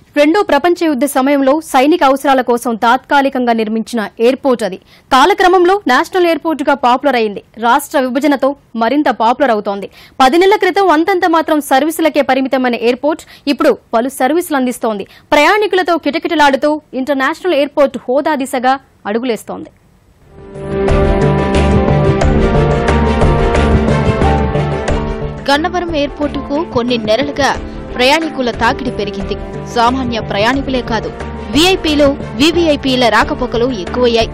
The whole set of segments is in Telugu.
రెండో ప్రపంచ యుద్ధ సమయంలో సైనిక అవసరాల కోసం తాత్కాలికంగా నిర్మించిన ఎయిర్పోర్ట్ అది కాలక్రమంలో నేషనల్ ఎయిర్పోర్ట్ గా పాపులర్ అయింది రాష్ట్ర విభజనతో మరింత పాపులర్ అవుతోంది పది నెలల క్రితం అంతంత మాత్రం సర్వీసులకే పరిమితమైన ఎయిర్పోర్ట్ ఇప్పుడు పలు సర్వీసులు అందిస్తోంది ప్రయాణికులతో కిటకిటలాడుతూ ఇంటర్నేషనల్ ఎయిర్పోర్ట్ హోదా దిశగా అడుగులేస్తోంది గన్నవరం ఎయిర్పోర్టుకు కొన్ని నెలలుగా ప్రయాణికుల తాకిడి పెరిగింది సామాన్య ప్రయాణికులే కాదు వీఐపీలు వీవీఐపీల రాకపోకలు ఎక్కువయ్యాయి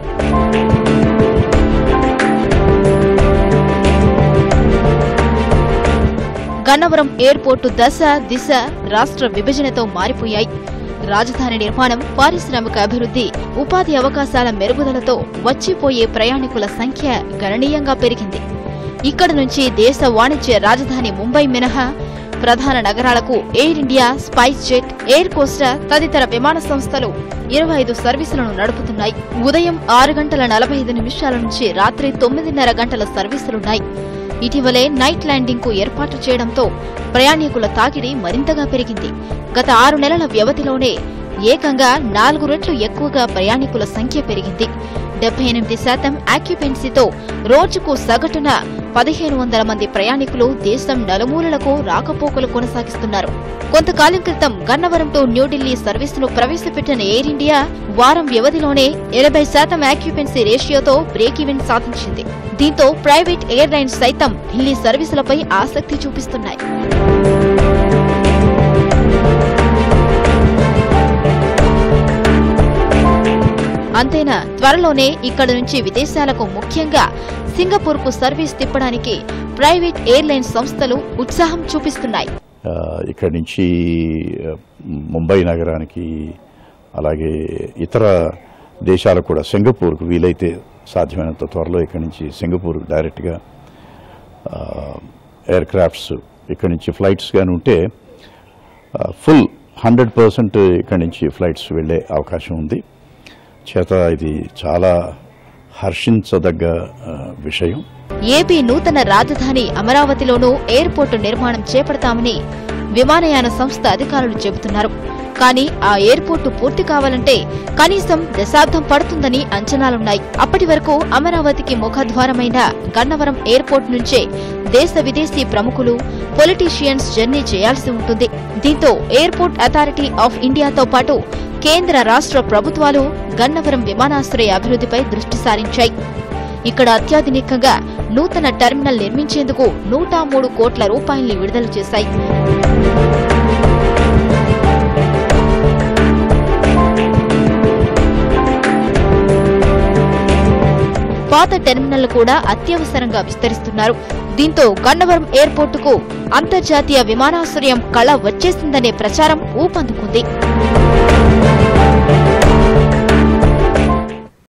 గన్నవరం ఎయిర్పోర్టు దశ దిశ రాష్ట్ర విభజనతో మారిపోయాయి రాజధాని నిర్మాణం పారిశ్రామిక అభివృద్ధి ఉపాధి అవకాశాల మెరుగుదలతో వచ్చిపోయే ప్రయాణికుల సంఖ్య గణనీయంగా పెరిగింది ఇక్కడ నుంచి దేశ వాణిజ్య రాజధాని ముంబై మినహా ప్రధాన నగరాలకు Air India SpiceJet Air Costa తదితర విమాన సంస్థలు ఇరవై ఐదు సర్వీసులను నడుపుతున్నాయి ఉదయం ఆరు గంటల నలభై ఐదు నిమిషాల నుంచి రాత్రి తొమ్మిదిన్నర గంటల సర్వీసులున్నాయి ఇటీవలే నైట్ ల్యాండింగ్ కు ఏర్పాటు చేయడంతో ప్రయాణికుల తాకిడి మరింతగా పెరిగింది గత ఆరు నెలల వ్యవధిలోనే ఏకంగా నాలుగు రెట్లు ఎక్కువగా ప్రయాణికుల సంఖ్య పెరిగింది డెబ్బై ఎనిమిది శాతం ఆక్యుపెన్సీతో రోజుకు సగటున పదిహేను వందల మంది ప్రయాణికులు దేశం నలుమూలలకు రాకపోకలు కొనసాగిస్తున్నారు కొంతకాలం క్రితం గన్నవరం టు న్యూఢిల్లీ సర్వీసును ప్రవేశపెట్టిన ఎయిర్ ఇండియా వారం వ్యవధిలోనే ఎనభై శాతం ఆక్యుపెన్సీ రేషియోతో బ్రేక్ ఈవెన్ సాధించింది దీంతో ప్రైవేట్ ఎయిర్లైన్స్ సైతం ఢిల్లీ సర్వీసులపై ఆసక్తి చూపిస్తున్నాయి అంతేనా త్వరలోనే ఇక్కడ నుంచి విదేశాలకు ముఖ్యంగా సింగపూర్ కు సర్వీస్ తిప్పడానికి ప్రైవేట్ ఎయిర్లైన్స్ సంస్థలు ఉత్సాహం చూపిస్తున్నాయి ఆ, ఇక్కడి నుంచి ఆ, ముంబై నగరానికి అలాగే ఇతర దేశాలకు కూడా సింగపూర్కు వీలైతే సాధ్యమైనంత త్వరలో ఇక్కడి నుంచి సింగపూర్ డైరెక్ట్గా ఎయిర్ క్రాఫ్ట్స్ ఇక్కడి నుంచి ఫ్లైట్స్ కానీ ఉంటే ఫుల్ హండ్రెడ్ పర్సెంట్ ఇక్కడి నుంచి ఫ్లైట్స్ వెళ్ళే అవకాశం ఉంది చేత ఇది చాలా హర్షించదగ్గ ఆ, విషయం ఏపీ నూతన రాజధాని అమరావతిలోనూ ఎయిర్పోర్టు నిర్మాణం చేపడతామని విమానయాన సంస్థ అధికారులు చెబుతున్నారు కానీ ఆ ఎయిర్పోర్టు పూర్తి కావాలంటే కనీసం దశాబ్దం పడుతుందని అంచనాలున్నాయి అప్పటి వరకు అమరావతికి ముఖద్వారమైన గన్నవరం ఎయిర్పోర్ట్ నుంచే దేశ విదేశీ ప్రముఖులు పొలిటీషియన్స్ జర్నీ చేయాల్సి ఉంటుంది దీంతో ఎయిర్పోర్ట్ అథారిటీ ఆఫ్ ఇండియాతో పాటు కేంద్ర రాష్ట్ర ప్రభుత్వాలు గన్నవరం విమానాశ్రయ అభివృద్ధిపై దృష్టి సారించాయి ఇక్కడ అత్యాధునికంగా నూతన టెర్మినల్ నిర్మించేందుకు నూట మూడు కోట్ల రూపాయల్ని విడుదల చేశాయి పాత టెర్మినల్ కూడా అత్యవసరంగా విస్తరిస్తున్నారు దీంతో గన్నవరం ఎయిర్పోర్టుకు అంతర్జాతీయ విమానాశ్రయం కళ వచ్చేసిందనే ప్రచారం ఊపందుకుంది